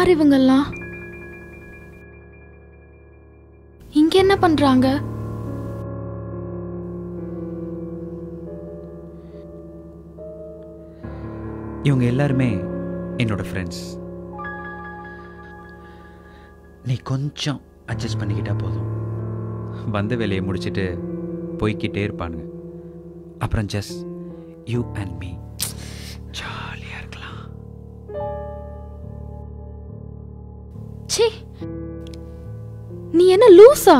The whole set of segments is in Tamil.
யார் இவங்கெல்லாம் இங்க என்ன பண்றாங்க இவங்க எல்லாருமே என்னோட ஃப்ரெண்ட்ஸ் நீ கொஞ்சம் அட்ஜஸ்ட் பண்ணிக்கிட்டா போதும் வந்த வேலையை முடிச்சிட்டு போய்க்கிட்டே இருப்பானுங்க அப்புறம் ஜஸ்ட் யூ அண்ட் மீ ஜாலியாக இருக்கலாம் ச்சீ நீ என்ன லூசா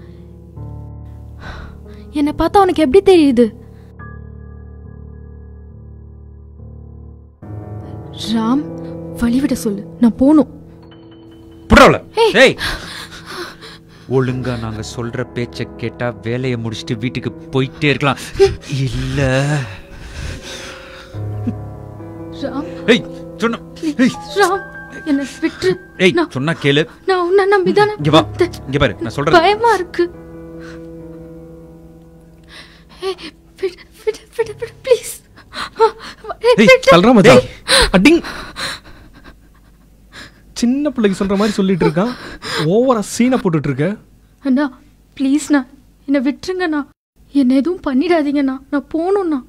என்னை பார்த்தா உனக்கு எப்படி தெரியுது ராம் வழிவிட சொல்லு நான் போகணும் புடவல ஏய் ஒழுங்கா நாங்க சொல்ற பேச்ச கேட்டா வேலையை முடிச்சிட்டு வீட்டுக்கு போயிட்டே இருக்கலாம் இல்ல ராம் ஏய் சொன்ன ஏய் ராம் என்ன விட்டு ஏய் நான் சொன்னா கேளு நான் உன்னை நம்பிதானே இங்க வா வந்தேன். இங்க பாரு நான் சொல்றேன் பயமா இருக்கு ஏய், விடு விடு விடு விடு ப்ளீஸ் ஏய் தல்றா மச்சான் அடிங் சின்ன பிள்ளைக்கு சொல்ற மாதிரி சொல்லிட்டு இருக்கான் ஓவரா சீனை போட்டுட்டு இருக்க அண்ணா ப்ளீஸ்ண்ணா என்னை விட்டுருங்கண்ணா என்ன எதுவும் பண்ணிடாதீங்கண்ணா நான் போகணும்ண்ணா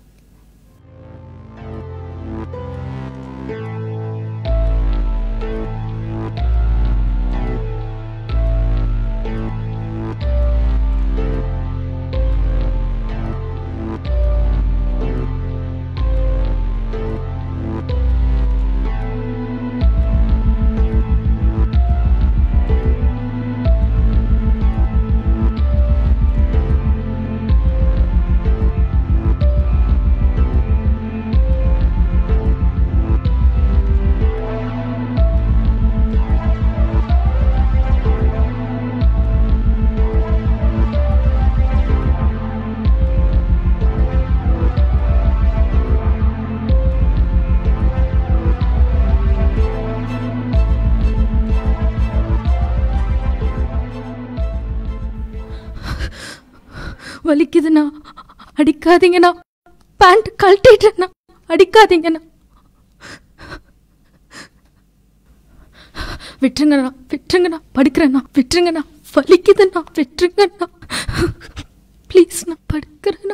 வலிக்குதுண்ணா அடிக்காதீங்கண்ணா பேண்ட் கழட்டிட்டேண்ணா அடிக்காதீங்கண்ணா விட்டுருங்கண்ணா விட்டுருங்கண்ணா படுக்கிறேண்ணா விட்டுருங்கண்ணா வலிக்குதுண்ணா விட்டுருங்கண்ணா ப்ளீஸ்ண்ணா படுக்கிறேண்ணா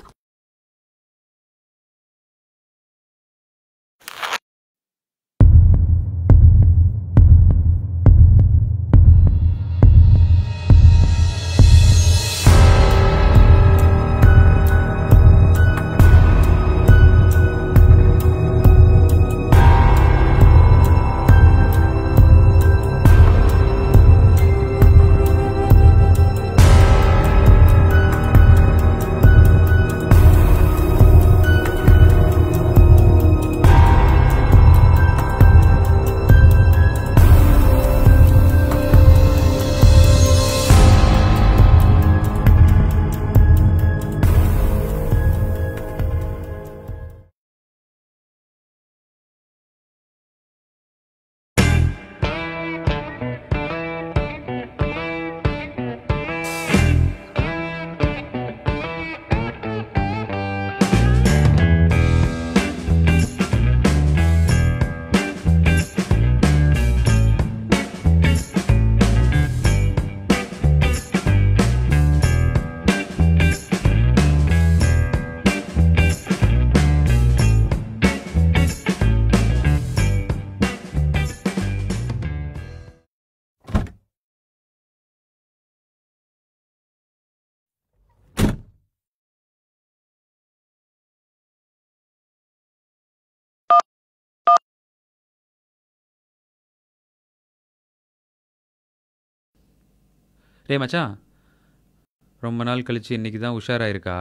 டேய் மச்சான் ரொம்ப நாள் கழிச்சு இன்னைக்கு தான் உஷாராயிருக்கா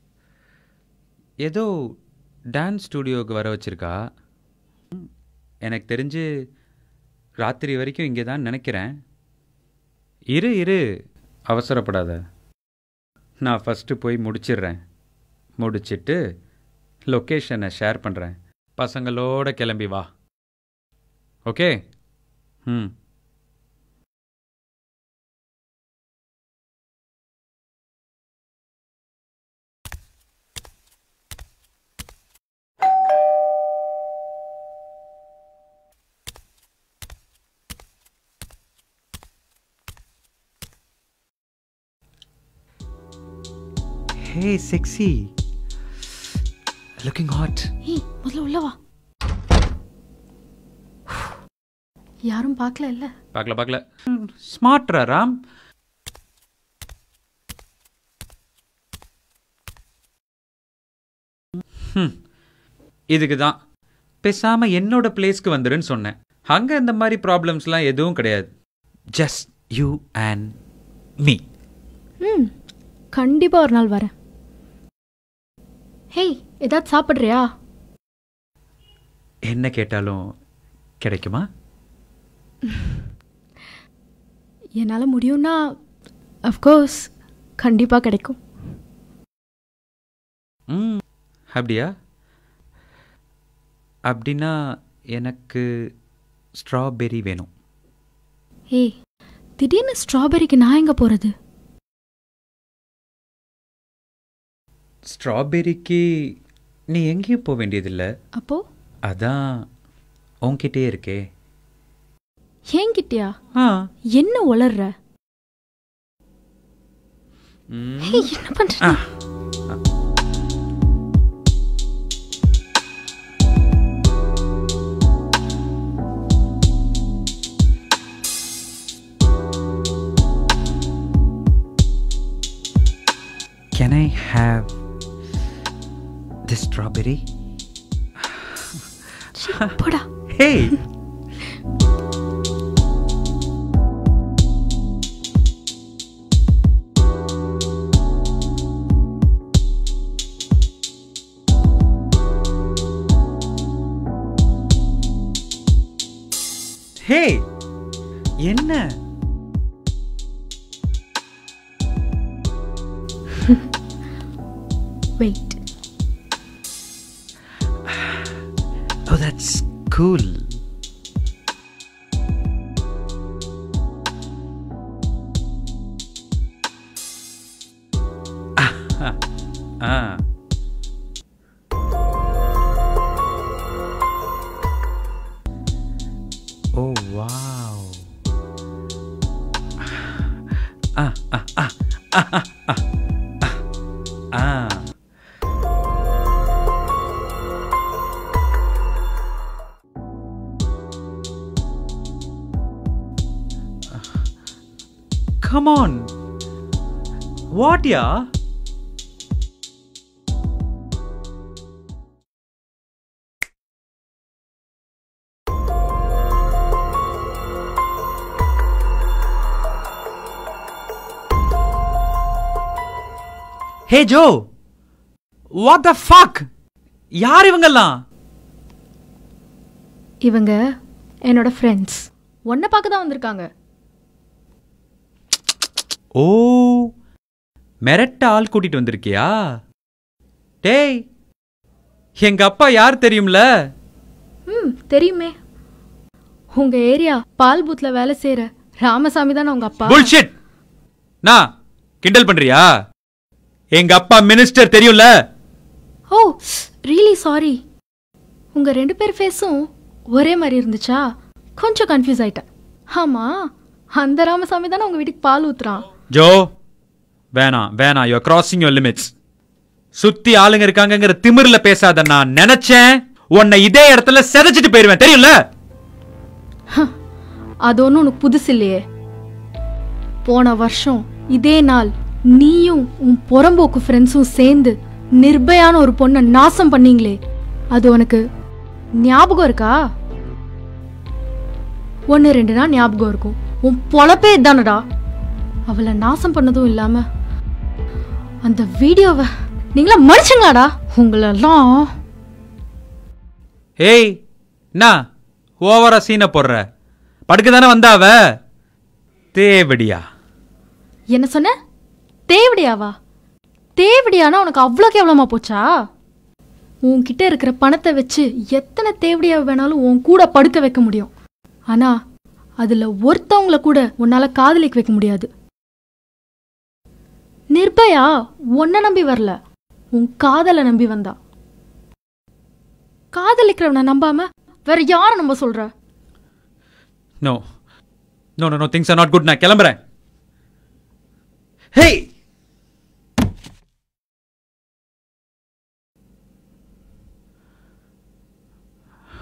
ஏதோ டான்ஸ் ஸ்டூடியோவுக்கு வர வச்சிருக்கா ம், எனக்கு தெரிஞ்சு ராத்திரி வரைக்கும் இங்கே தான் நினைக்கிறேன் இரு இரு அவசரப்படாத நான் ஃபஸ்ட்டு போய் முடிச்சிடுறேன் முடிச்சிட்டு லொக்கேஷனை ஷேர் பண்ணுறேன் பசங்களோட கிளம்பி வா ஓகே ம் ஹே செக்ஸி லுக்கிங் ஹாட் ஏய் முதல்ல உள்ள வா யாரும் பார்க்கல இல்ல பார்க்கல பார்க்கல ஸ்மார்ட்ரா ராம் ஹம். இதுக்கு தான் பேசாம என்னோட பிளேஸ்க்கு வந்துருன்னு சொன்னேன் அங்க இந்த மாதிரி ப்ராப்ளம்ஸ்லாம் எதுவும் கிடையாது ஜஸ்ட் யூ அண்ட் மீ ம் கண்டிப்பா ஒரு நாள் வரேன் ஹேய் ஏதாவது சாப்பிட்றியா என்ன கேட்டாலும் கிடைக்குமா என்னால் முடியும்னா அஃப்கோர்ஸ் கண்டிப்பாக கிடைக்கும் ம் அப்படியா அப்படின்னா எனக்கு ஸ்ட்ராபெரி வேணும் ஏய் திடீர்னு ஸ்ட்ராபெரிக்கு நான் எங்கே போகிறது ஸ்ட்ராபெரிக்கு நீ எங்கேயும் போக வேண்டியதில்லை அப்போது அதான் உன்கிட்டே இருக்கே ஏங்கிட்டியா ஆ என்ன உளர்ற ம். ஏய் என்ன பண்ற ஆ. Can I have this strawberry? சீ, போடா Hey! ஹே என்ன wait Oh, that's cool. Ah, ah, ah. Oh, wow. Ah, ah, ah, ah, ah, ah, ah. ah. Come on. What, yeah? Hey Joe! What the fuck? யார் இவங்கெல்லாம் இவங்க என்னோட ஃப்ரெண்ட்ஸ் உன்னை பார்க்க தான் வந்திருக்காங்க ஓ மிரட்ட ஆள் கூட்டிட்டு வந்திருக்கியா டேய் எங்க அப்பா யார் தெரியும்ல ம் தெரியுமே உங்க ஏரியா பால் பூத்ல வேலை செய்யற ராமசாமி தானே உங்க அப்பா புல்ஷிட் நான் கிண்டல் பண்றியா எங்க அப்பா மினிஸ்டர் தெரியும்ல ஓ ரியலி சாரி உங்க ரெண்டு பேர் ஃபேஸும் ஒரே மாதிரி இருந்துச்சா கொஞ்சம் கன்ஃபியூஸ் ஆயிட்டேன் ஆமா அந்த ராமசாமி தானே உங்க வீட்டுக்கு பால் ஊத்துறான் ஜோ வேணாம் வேணாம் யூ கிராசிங் யுவர் லிமிட்ஸ் சுத்தி ஆளுங்க இருக்காங்கங்கிற திமிர்ல பேசாத நான் நினைச்சேன் உன்னை இதே இடத்துல செதைச்சிட்டு போயிருவேன் தெரியும்ல அது ஒன்றும் உனக்கு புதுசு இல்லையே போன வருஷம் இதே நாள் நீயும் உன் புறம்போக்கு ஃப்ரெண்ட்ஸும் சேர்ந்து நிர்பயான ஒரு பொண்ணை நாசம் பண்ணீங்களே அது உனக்கு ஞாபகம் இருக்கா ஒன்று ரெண்டு நாள் ஞாபகம் இருக்கும் உன் பொழப்பே இதானடா அவளை நாசம் பண்ணதும் இல்லாம அந்த வீடியோவை நீங்களா மனுஷங்களாடா உங்களெல்லாம் ஏய் என்ன ஓவரா சீனை போடுற படுக்க தானே வந்தாவ தேவடியா என்ன சொன்ன தேவடியாவா தேவடியானா உனக்கு அவ்வளோ கேவலமா போச்சா உன்கிட்ட இருக்கிற பணத்தை வச்சு எத்தனை தேவடியா வேணாலும் உன் கூட படுக்க வைக்க முடியும் ஆனா அதுல ஒருத்தவங்கள கூட உன்னால காதலிக்க வைக்க முடியாது நிர்பயா உன்னை நம்பி வரல உன் காதலை நம்பி வந்தா காதலிக்கிறவனை நம்பாம வேற யாரை நம்ப சொல்ற no no no no things are not good நான் கிளம்புறேன் ஹேய்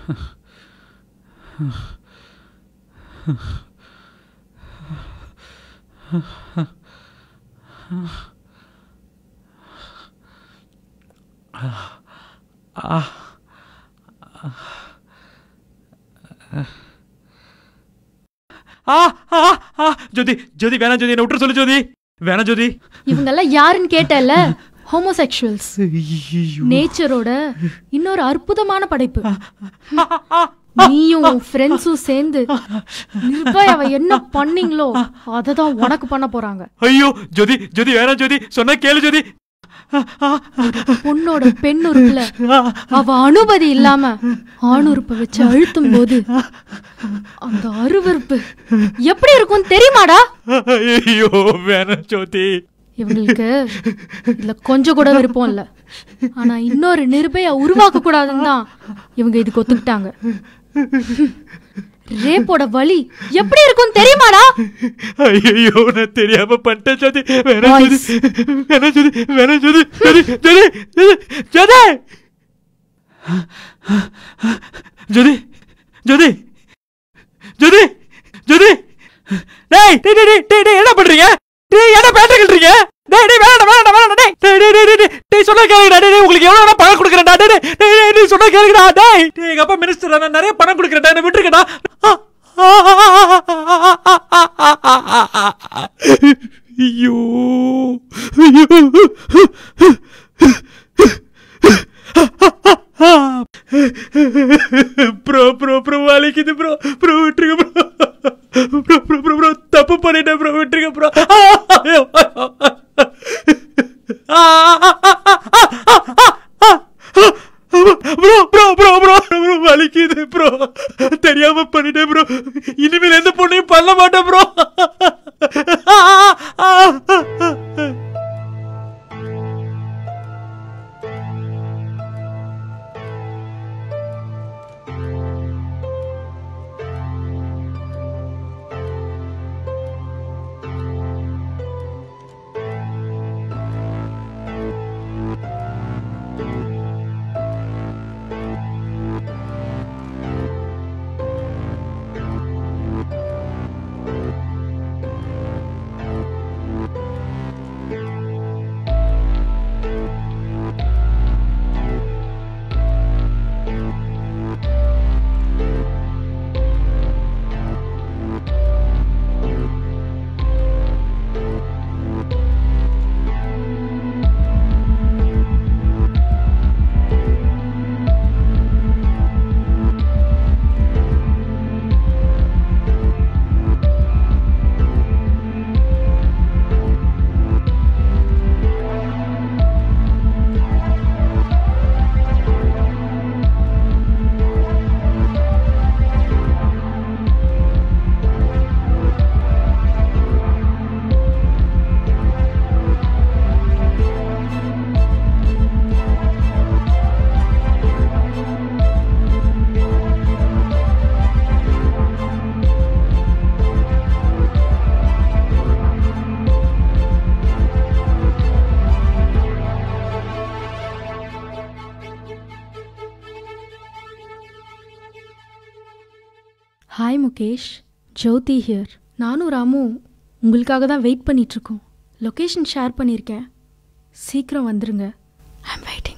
ஆ ஆ ஆ ஜோதி ஜோதி வேணாம் ஜோதி என்ன விட்டுற சொல்லு ஜோதி வேணாம் ஜோதி இவங்கெல்லாம் யாருன்னு கேட்டல ஹோமோசெக்சுவல்ஸ் நேச்சரோட இன்னொரு அற்புதமான படைப்பு நீயும் உன் ஃப்ரெண்ட்ஸும் சேர்ந்து நிர்பயாவை என்ன பண்ணீங்களோ அதை தான் உனக்கு பண்ண போறாங்க ஐயோ ஜோதி ஜோதி வேணாம் ஜோதி சொன்னா கேளு ஜோதி பொண்ணோட பெண் உறுப்புல அவ அனுமதி இல்லாம ஆணுறுப்பை வச்சு அழுத்தும் போது அந்த அருவருப்பு எப்படி இருக்கும் தெரியுமாடா ஐயோ வேணாம் ஜோதி இவங்களுக்கு இதுல கொஞ்சம் கூட விருப்பம் இல்ல ஆனா இன்னொரு நிருபையா உருவாக்க கூடாதுன்னு தான் இவங்க இதுக்கு ஒத்துக்கிட்டாங்க ரேப்போட வலி எப்படி இருக்கும் தெரியுமாடா ஐயோ நான் தெரியாம பண்ணிட்டேன் ஜோதி வேணாம் ஜோதி வேணாம் ஜோதி வேணாம் ஜோதி ஜோதி ஜோதி ஜோதி ஜோதி ஜோதி ஜோதி ஜோதி டேய் டேய் டேய் டேய், டேய் டேய் என்ன பண்றீங்க டேய் என்ன பேட்டர் கட்டுறீங்க டேய் டேய் வேணாம் வேணாம் வேணாம் டேய் டேய் டேய் டேய் டேய், டேய் சொன்னா கேளுங்கடா டேய் டேய், உங்களுக்கு எவ்வளவு வேணா பணம் கொடுக்குறேன்டா டேய் டேய் டேய் டேய், டேய் சொன்னா கேளுங்கடா டேய் டேய் எங்க அப்பா மினிஸ்டர் நான் நிறைய பணம் கொடுக்குறேன்டா என்ன விட்டுருக்கடா ஐயோ ப்ரோ ப்ரோ ப்ரோ வலிக்குது ப்ரோ ப்ரோ விட்டுருங்க bro bro bro bro bro தப்பு பண்ணிட்டேன் ப்ரோ விட்டுருங்க bro bro bro bro bro bro வலிக்குது ப்ரோ தெரியாம பண்ணிட்டேன் ப்ரோ இனிமேல் எந்த பொண்ணையும் பண்ண மாட்டேன் bro hi Mukesh Jyothi here நானும் ராமும் உங்களுக்காக தான் வெயிட் பண்ணிட்டு இருக்கோம் லொகேஷன் ஷேர் பண்ணியிருக்கேன் சீக்கிரம் வந்துருங்க ஐம் வெயிட்டிங்